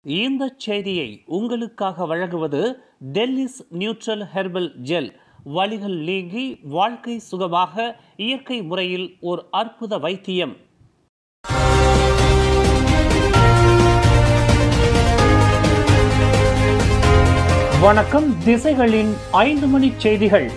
இந்த செய்தியை உங்களுக்காக வழங்குவது டெல்லிஸ் நியூட்ரல் ஹெர்பல் ஜெல் வலிகள் நீங்கி வாழ்க்கை சுகமாக இயற்கை முறையில் ஓர் அற்புத வைத்தியம் வணக்கம் திசைகளின் ஐந்து மணி செய்திகள்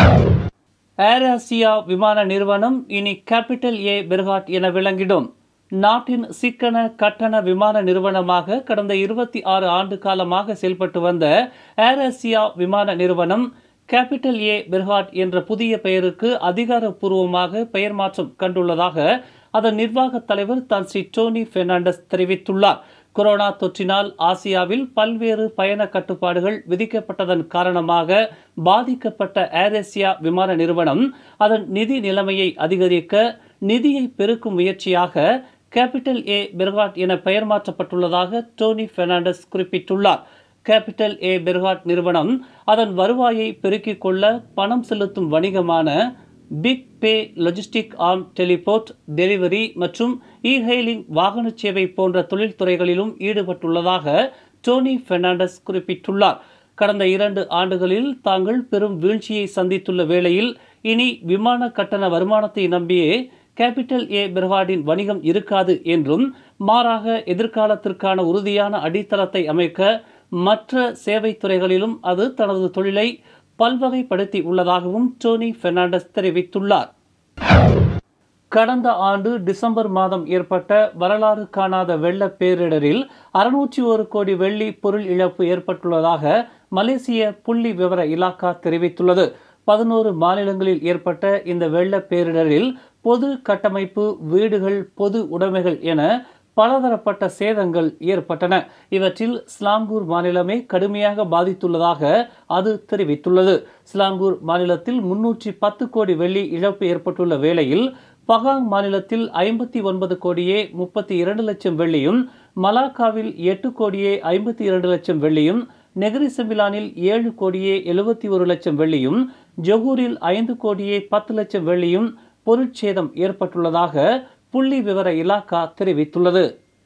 ஏர் ஆசியா விமான நிறுவனம் இனி கேபிட்டல் ஏ பெர்காட் என விளங்கிடும் நாட்டின் சிக்கன கட்டண விமான நிறுவனமாக கடந்த இருபத்தி ஆறு ஆண்டு காலமாக செயல்பட்டு வந்த ஏர் ஆசியா விமான நிறுவனம் கேபிட்டல் ஏ பெர்ஹாட் என்ற புதிய பெயருக்கு அதிகாரப்பூர்வமாக பெயர் மாற்றம் கண்டுள்ளதாக அதன் நிர்வாக தலைவர் தான் ஸ்ரீ டோனி பெர்னாண்டஸ் தெரிவித்துள்ளார் கொரோனா தொற்றினால் ஆசியாவில் பல்வேறு பயண கட்டுப்பாடுகள் விதிக்கப்பட்டதன் காரணமாக பாதிக்கப்பட்ட ஏர் ஏசியா விமான நிறுவனம் அதன் நிதி நிலைமையை அதிகரிக்க நிதியை பெருக்கும் முயற்சியாக கேபிட்டல் ஏ பெர்காட் என பெயர் மாற்றப்பட்டுள்ளதாக டோனி பெர்னாண்டஸ் குறிப்பிட்டுள்ளார் கேபிட்டல் ஏ பெர்காட் நிறுவனம் அதன் வருவாயை பெருக்கிக் கொள்ள பணம் செலுத்தும் வணிகமான BigPay logistic arm Teleport delivery மற்றும் இ ஹெயிலிங் வாகன சேவை போன்ற தொழில்துறைகளிலும் ஈடுபட்டுள்ளதாக டோனி பெர்னாண்டஸ் குறிப்பிட்டுள்ளார் கடந்த இரண்டு ஆண்டுகளில் தாங்கள் பெரும் வீழ்ச்சியை சந்தித்துள்ள வேளையில் இனி விமான கட்டண வருமானத்தை நம்பியே கேபிட்டல் ஏ பெர்ஹாடின் வணிகம் இருக்காது என்றும் மாறாக எதிர்காலத்திற்கான உறுதியான அடித்தளத்தை அமைக்க மற்ற சேவை துறைகளிலும் அது தனது தொழிலை பல்வகைப்படுத்தி உள்ளதாகவும் டோனி பெர்னாண்டஸ் தெரிவித்துள்ளார் கடந்த ஆண்டு டிசம்பர் மாதம் ஏற்பட்ட வரலாறு காணாத வெள்ள பேரிடரில் அறுநூற்றி ஒரு கோடி வெள்ளி பொருள் இழப்பு ஏற்பட்டுள்ளதாக மலேசிய புள்ளி விவர இலாக்கா தெரிவித்துள்ளது பதினோரு மாநிலங்களில் ஏற்பட்ட இந்த வெள்ள பேரிடரில் பொது கட்டமைப்பு வீடுகள் பொது உடைமைகள் என பலதரப்பட்ட சேதங்கள் ஏற்பட்டன இவற்றில் ஸ்லாங்கூர் மாநிலமே கடுமையாக பாதித்துள்ளதாக அது தெரிவித்துள்ளது ஸ்லாங்கூர் மாநிலத்தில் முன்னூற்றி பத்து கோடி வெள்ளி இழப்பு ஏற்பட்டுள்ள வேளையில் பகாங் மாநிலத்தில் ஐம்பத்தி ஒன்பது கோடியே முப்பத்தி இரண்டு லட்சம் வெள்ளியும் மலாக்காவில் எட்டு கோடியே ஐம்பத்தி இரண்டு லட்சம் வெள்ளியும் நெகிரி செம்பிலானில் ஏழு கோடியே எழுபத்தி ஒரு லட்சம் வெள்ளியும் ஜொகூரில் ஐந்து கோடியே பத்து லட்சம் வெள்ளியும் பொருட்சேதம் ஏற்பட்டுள்ளதாக புள்ளி விவர இலாக்கா தெரிவித்துள்ளது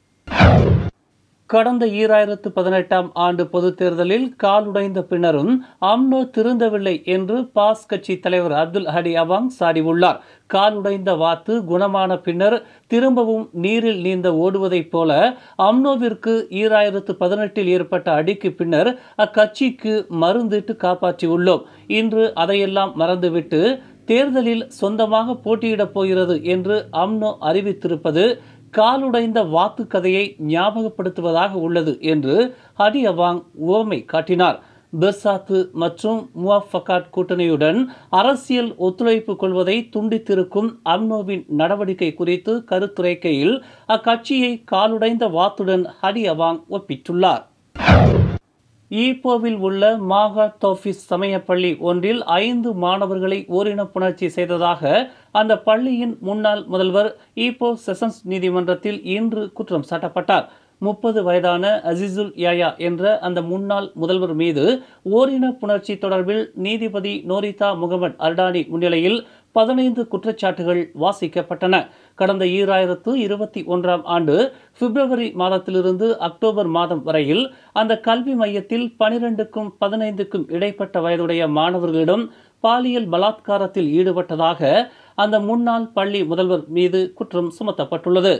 கடந்த ஈராயிரத்து பதினெட்டாம் ஆண்டு பொதுத் தேர்தலில் காலுடைந்த பின்னரும் அம்னோ திருந்தவில்லை என்று பாஸ் கட்சி தலைவர் அப்துல் ஹடி அவாங் சாடியுள்ளார் காலுடைந்த வாத்து குணமான பின்னர் திரும்பவும் நீரில் நீந்த ஓடுவதைப் போல அம்னோவிற்கு ஈராயிரத்து பதினெட்டில் ஏற்பட்ட அடிக்கு பின்னர் அக்கட்சிக்கு மருந்திட்டு காப்பாற்றியுள்ளோம் இன்று அதையெல்லாம் மறந்துவிட்டு தேர்தலில் சொந்தமாக போட்டியிடப் போகிறது என்று அம்னோ அறிவித்திருப்பது காலுடைந்த வாத்து கதையை ஞாபகப்படுத்துவதாக உள்ளது என்று ஹடி அவாங் உவமை காட்டினார் பெர்சாத்து மற்றும் முவாஃபகாட் கூட்டணியுடன் அரசியல் ஒத்துழைப்பு கொள்வதை துண்டித்திருக்கும் அம்னோவின் நடவடிக்கை குறித்து கருத்துரைக்கையில் அக்கட்சியை காலுடைந்த வாத்துடன் ஹடி அவாங் ஒப்பிட்டுள்ளார் ஈப்போவில் உள்ள மாகா தோஃபிஸ் சமய பள்ளி ஒன்றில் ஐந்து மாணவர்களை ஓரின புணர்ச்சி செய்ததாக அந்த பள்ளியின் முன்னாள் முதல்வர் ஈப்போ செஷன்ஸ் நீதிமன்றத்தில் இன்று குற்றம் சாட்டப்பட்டார் முப்பது வயதான அசிசுல் யாயா என்ற அந்த முன்னாள் முதல்வர் மீது ஓரின புணர்ச்சி தொடர்பில் நீதிபதி நோரிதா முகமது அர்டானி முன்னிலையில் பதினைந்து குற்றச்சாட்டுகள் வாசிக்கப்பட்டன கடந்த ஈராயிரத்து இருபத்தி ஒன்றாம் ஆண்டு பிப்ரவரி மாதத்திலிருந்து அக்டோபர் மாதம் வரையில் அந்த கல்வி மையத்தில் பனிரெண்டுக்கும் பதினைந்துக்கும் இடைப்பட்ட வயதுடைய மாணவர்களிடம் பாலியல் பலாத்காரத்தில் ஈடுபட்டதாக அந்த முன்னாள் பள்ளி முதல்வர் மீது குற்றம் சுமத்தப்பட்டுள்ளது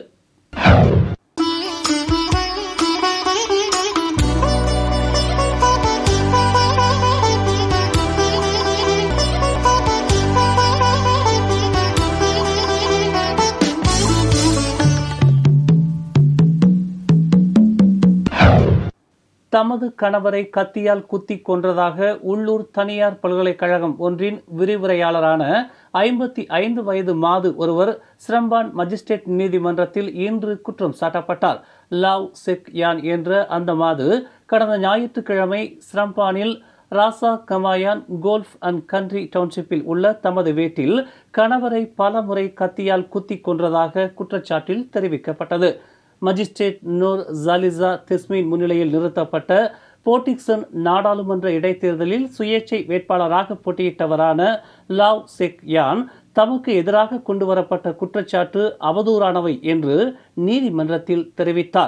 தமது கணவரை கத்தியால் குத்தி கொன்றதாக உள்ளூர் தனியார் பல்கலைக்கழகம் ஒன்றின் விரிவுரையாளரான ஐம்பத்தி ஐந்து வயது மாது ஒருவர் சிரம்பான் மஜிஸ்ட்ரேட் நீதிமன்றத்தில் இன்று குற்றம் சாட்டப்பட்டார் லாவ் செக் யான் என்ற அந்த மாது கடந்த ஞாயிற்றுக்கிழமை சிரம்பானில் Rasah Kemayan golf and country டவுன்ஷிப்பில் உள்ள தமது வீட்டில் கணவரை பல முறை கத்தியால் குத்தி கொன்றதாக குற்றச்சாட்டில் தெரிவிக்கப்பட்டது மஜிஸ்ட்ரேட் நூர் ஜாலிசா திஸ்மின் முன்னிலையில் நிறுத்தப்பட்ட போர்டிக்சன் நாடாளுமன்ற இடைத்தேர்தலில் சுயேட்சை வேட்பாளராக போட்டியிட்டவரான லாவ் செக் யான் தமக்கு எதிராக கொண்டு வரப்பட்ட குற்றச்சாட்டு அவதூறானவை என்று நீதிமன்றத்தில் தெரிவித்தார்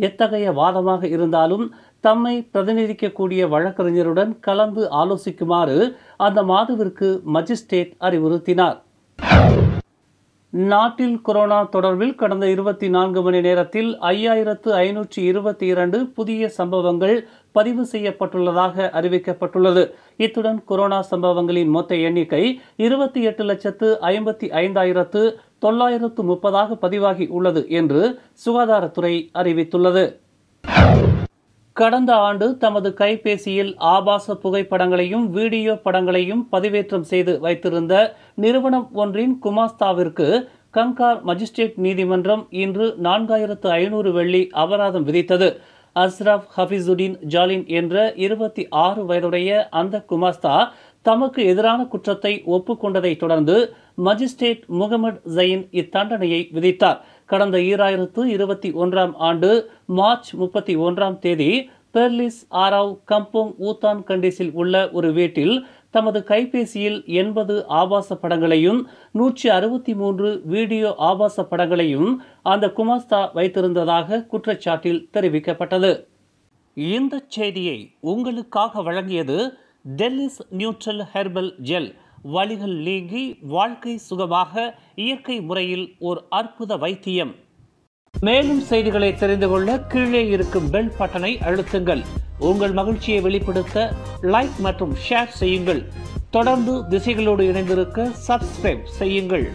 எத்தகைய வாதமாக இருந்தாலும் தம்மை பிரதிநிதிக்கக்கூடிய வழக்கறிஞருடன் கலந்து ஆலோசிக்குமாறு அந்த மாதுவிற்கு மஜிஸ்ட்ரேட் அறிவுறுத்தினார் நாட்டில் கொரோனா தொடர்பில் கடந்த இருபத்தி நான்கு மணி நேரத்தில் ஐயாயிரத்து ஐநூற்றி இருபத்தி இரண்டு புதிய சம்பவங்கள் பதிவு செய்யப்பட்டுள்ளதாக அறிவிக்கப்பட்டுள்ளது இத்துடன் கொரோனா சம்பவங்களின் மொத்த எண்ணிக்கை இருபத்தி எட்டு லட்சத்து ஐம்பத்தி ஐந்தாயிரத்து தொள்ளாயிரத்து முப்பதாக பதிவாகி உள்ளது என்று சுகாதாரத்துறை அறிவித்துள்ளது கடந்த ஆண்டு தமது கைபேசியில் ஆபாச புகைப்படங்களையும் வீடியோ படங்களையும் பதிவேற்றம் செய்து வைத்திருந்த நிறுவனம் ஒன்றின் குமாஸ்தாவிற்கு கங்கார் மஜிஸ்ட்ரேட் நீதிமன்றம் இன்று நான்காயிரத்து ஐநூறு வெள்ளி அபராதம் விதித்தது அஸ்ராப் ஹபிசுடின் ஜாலின் என்ற இருபத்தி ஆறு வயதுடைய அந்த குமாஸ்தா தமக்கு எதிரான குற்றத்தை ஒப்புக்கொண்டதை தொடர்ந்து மஜிஸ்ட்ரேட் முகமது ஜயின் இத்தண்டனையை விதித்தார் கடந்த ஈராயிரத்து இருபத்தி ஒன்றாம் ஆண்டு மார்ச் முப்பத்தி ஒன்றாம் தேதி பெர்லிஸ் ஆராவ் கம்போங் ஊத்தான் கண்டிஸில் உள்ள ஒரு வீட்டில் தமது கைபேசியில் எண்பது ஆபாச படங்களையும் நூற்றி அறுபத்தி மூன்று வீடியோ ஆபாச படங்களையும் அந்த குமாஸ்தா வைத்திருந்ததாக குற்றச்சாட்டில் தெரிவிக்கப்பட்டது இந்த செய்தியை உங்களுக்காக வழங்கியது டெல்லிஸ் நியூட்ரல் ஹெர்பல் ஜெல் வலிகள் நீங்கி வாழ்க்கை சுகமாக இயற்கை முறையில் ஒரு அற்புத வைத்தியம் மேலும் செய்திகளை தெரிந்து கொள்ள கீழே இருக்கும் பெல் பட்டனை அழுத்துங்கள் உங்கள் மகிழ்ச்சியை வெளிப்படுத்த லைக் மற்றும் ஷேர் செய்யுங்கள் தொடர்ந்து திசைகளோடு இணைந்திருக்க சப்ஸ்கிரைப் செய்யுங்கள்